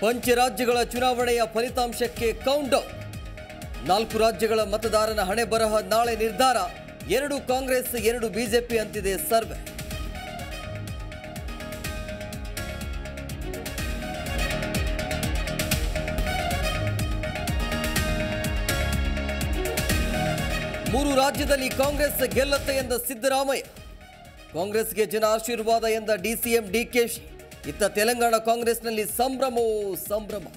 ಪಂಚರಾಜ್ಯಗಳ ಚುನಾವಣೆಯ ಫಲಿತಾಂಶಕ್ಕೆ count down ನಾಲ್ಕು ರಾಜ್ಯಗಳ ಮತದಾರನ ಹಣೆ ಬರಹ ನಾಳೆ ನಿರ್ಧಾರ ಎರಡು ಕಾಂಗ್ರೆಸ್ ಎರಡು ಬಿಜೆಪಿ ಅಂತಿದೆ ಸರ್ವೆ ಮೂರು ರಾಜ್ಯದಲ್ಲಿ ಕಾಂಗ್ರೆಸ್ ಗೆಲ್ಲತ್ತೆ ಎಂದ ಸಿದ್ದರಾಮಯ್ಯ ಕಾಂಗ್ರೆಸ್ಗೆ ಜನ ಆಶೀರ್ವಾದ ಎಂದ ಡಿಸಿಎಂ ಡಿಕೆಶಿ ಇತ್ತ ತೆಲಂಗಾಣ ಕಾಂಗ್ರೆಸ್ನಲ್ಲಿ ಸಂಭ್ರಮವೋ ಸಂಭ್ರಮ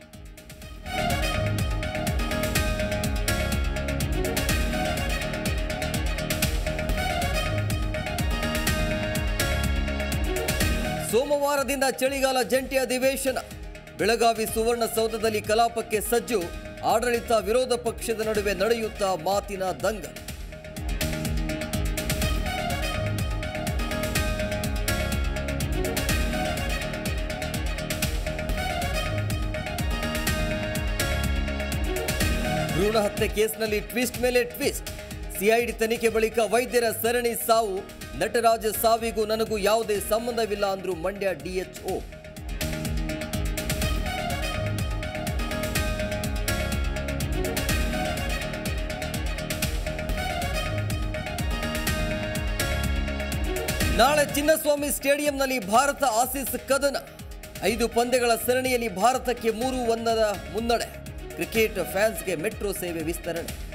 ಸೋಮವಾರದಿಂದ ಚಳಿಗಾಲ ಜಂಟಿ ಅಧಿವೇಶನ ಬೆಳಗಾವಿ ಸುವರ್ಣಸೌಧದಲ್ಲಿ ಕಲಾಪಕ್ಕೆ ಸಜ್ಜು ಆಡಳಿತ ವಿರೋಧ ಪಕ್ಷದ ನಡುವೆ ನಡೆಯುತ್ತಾ ಮಾತಿನ ದಂಗ ಭ್ರೂಣ ಹತ್ಯೆ ಕೇಸ್ನಲ್ಲಿ ಟ್ವಿಸ್ಟ್ ಮೇಲೆ ಟ್ವಿಸ್ಟ್ ಸಿಐಡಿ ತನಿಖೆ ಬಳಿಕ ವೈದ್ಯರ ಸರಣಿ ಸಾವು ನಟರಾಜ ಸಾವಿಗೂ ನನಗೂ ಯಾವುದೇ ಸಂಬಂಧವಿಲ್ಲ ಅಂದ್ರು ಮಂಡ್ಯ ಡಿಎಚ್ಒ ನಾಳೆ ಚಿನ್ನಸ್ವಾಮಿ ಸ್ಟೇಡಿಯಂನಲ್ಲಿ ಭಾರತ ಆಸೀಸ್ ಕದನ ಐದು ಪಂದ್ಯಗಳ ಸರಣಿಯಲ್ಲಿ ಭಾರತಕ್ಕೆ ಮೂರು ಒಂದರ ಮುನ್ನಡೆ ಕ್ರಿಕೆಟ್ ಫ್ಯಾನ್ಸ್ಗೆ ಮೆಟ್ರೋ ಸೇವೆ ವಿಸ್ತರಣೆ